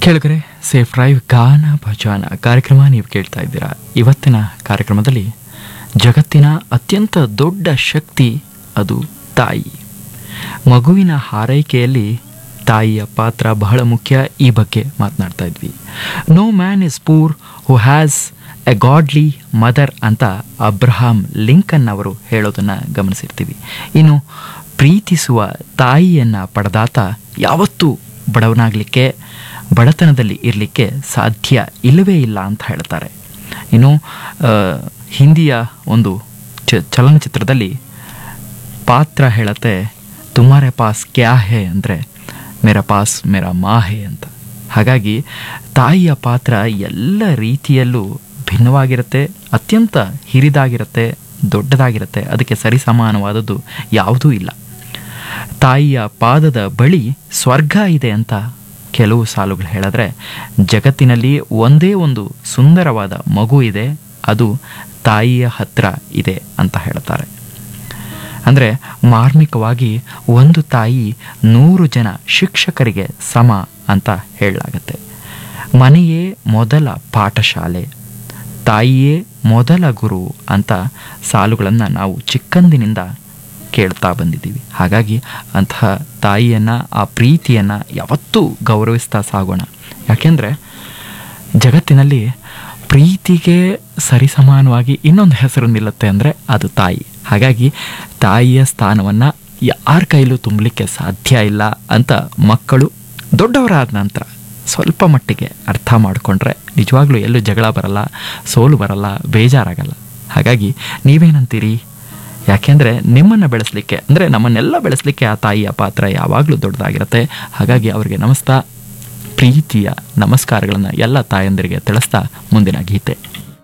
ಕೇಳಿದ್ರೆ safe drive ಗಾನ ಭಜಾನ ಕಾರ್ಯಕ್ರಮ ನೀವು ಕೇಳ್ತಾ ಇದ್ದೀರಾ ಇವತ್ತಿನ ಕಾರ್ಯಕ್ರಮದಲ್ಲಿ ಜಗತ್ತಿನ ಅತ್ಯಂತ ದೊಡ್ಡ ಶಕ್ತಿ ಅದು ತಾಯಿ ಮಗುವಿನ ಹಾರೈಕೆಯಲ್ಲಿ ತಾಯಿಯ ಪಾತ್ರ ಬಹಳ ಮುಖ್ಯ ಈ ಬಗ್ಗೆ ಮಾತನಾಡ್ತಾ ಇದ್ವಿ no man is poor who has a godly mother ಅಂತ ಅಬ್ರಹಾಂ ಲಿಂಕನ್ ಅವರು ಹೇಳೋದನ್ನು ಗಮನಿಸಿರ್ತೀವಿ ಇನ್ನು ಪ್ರೀತಿಸುವ ತಾಯಿಯನ್ನು ಪಡೆದಾತ ಯಾವತ್ತೂ ಬಡವನಾಗಲಿಕ್ಕೆ ಬಡತನದಲ್ಲಿ ಇರಲಿಕ್ಕೆ ಸಾಧ್ಯ ಇಲ್ಲವೇ ಇಲ್ಲ ಅಂತ ಹೇಳ್ತಾರೆ ಇನ್ನು ಆ, ಹಿಂದಿಯ ಒಂದು ಚ ಚಲನಚಿತ್ರದಲ್ಲಿ ಪಾತ್ರ ಹೇಳತ್ತೆ ತುಮಾರೆ ಪಾಸ್ ಕ್ಯಾ ಹೇ ಅಂದರೆ ಮೇರಾ ಪಾಸ್ ಮೇರಾ ಮಾ ಹೇ ಅಂತ ಹಾಗಾಗಿ ತಾಯಿಯ ಪಾತ್ರ ಎಲ್ಲ ರೀತಿಯಲ್ಲೂ ಭಿನ್ನವಾಗಿರುತ್ತೆ ಅತ್ಯಂತ ಹಿರಿದಾಗಿರುತ್ತೆ ದೊಡ್ಡದಾಗಿರುತ್ತೆ ಅದಕ್ಕೆ ಸರಿಸಮಾನವಾದದ್ದು ಯಾವುದೂ ಇಲ್ಲ ತಾಯಿಯ ಪಾದದ ಬಳಿ ಸ್ವರ್ಗ ಇದೆ ಅಂತ ಕೆಲವು ಸಾಲುಗಳು ಹೇಳಿದ್ರೆ ಜಗತ್ತಿನಲ್ಲಿ ಒಂದೇ ಒಂದು ಸುಂದರವಾದ ಮಗು ಇದೆ ಅದು ತಾಯಿಯ ಹತ್ರ ಇದೆ ಅಂತ ಹೇಳ್ತಾರೆ ಅಂದರೆ ಮಾರ್ಮಿಕವಾಗಿ ಒಂದು ತಾಯಿ ನೂರು ಜನ ಶಿಕ್ಷಕರಿಗೆ ಸಮ ಅಂತ ಹೇಳಲಾಗತ್ತೆ ಮನೆಯೇ ಮೊದಲ ಪಾಠಶಾಲೆ ತಾಯಿಯೇ ಮೊದಲ ಗುರು ಅಂತ ಸಾಲುಗಳನ್ನು ನಾವು ಚಿಕ್ಕಂದಿನಿಂದ ಕೇಳ್ತಾ ಬಂದಿದ್ದೀವಿ ಹಾಗಾಗಿ ಅಂತಹ ತಾಯಿಯನ್ನು ಆ ಪ್ರೀತಿಯನ್ನು ಯಾವತ್ತೂ ಗೌರವಿಸ್ತಾ ಸಾಗೋಣ ಯಾಕೆಂದರೆ ಜಗತ್ತಿನಲ್ಲಿ ಪ್ರೀತಿಗೆ ಸರಿಸಮಾನವಾಗಿ ಇನ್ನೊಂದು ಹೆಸರು ನಿಲ್ಲುತ್ತೆ ಅಂದರೆ ಅದು ತಾಯಿ ಹಾಗಾಗಿ ತಾಯಿಯ ಸ್ಥಾನವನ್ನು ಯಾರ ಕೈಲೂ ತುಂಬಲಿಕ್ಕೆ ಸಾಧ್ಯ ಇಲ್ಲ ಅಂತ ಮಕ್ಕಳು ದೊಡ್ಡವರಾದ ನಂತರ ಸ್ವಲ್ಪ ಮಟ್ಟಿಗೆ ಅರ್ಥ ಮಾಡಿಕೊಂಡ್ರೆ ನಿಜವಾಗ್ಲೂ ಎಲ್ಲೂ ಜಗಳ ಬರಲ್ಲ ಸೋಲು ಬರಲ್ಲ ಬೇಜಾರಾಗಲ್ಲ ಹಾಗಾಗಿ ನೀವೇನಂತೀರಿ ಯಾಕೆಂದರೆ ನಿಮ್ಮನ್ನು ಬೆಳೆಸಲಿಕ್ಕೆ ಅಂದರೆ ನಮ್ಮನ್ನೆಲ್ಲ ಬೆಳೆಸಲಿಕ್ಕೆ ಆ ತಾಯಿಯ ಪಾತ್ರ ಯಾವಾಗಲೂ ದೊಡ್ಡದಾಗಿರುತ್ತೆ ಹಾಗಾಗಿ ಅವರಿಗೆ ನಮಸ್ತಾ ಪ್ರೀತಿಯ ನಮಸ್ಕಾರಗಳನ್ನು ಎಲ್ಲ ತಾಯಂದಿರಿಗೆ ತಿಳಿಸ್ತಾ ಮುಂದಿನ ಗೀತೆ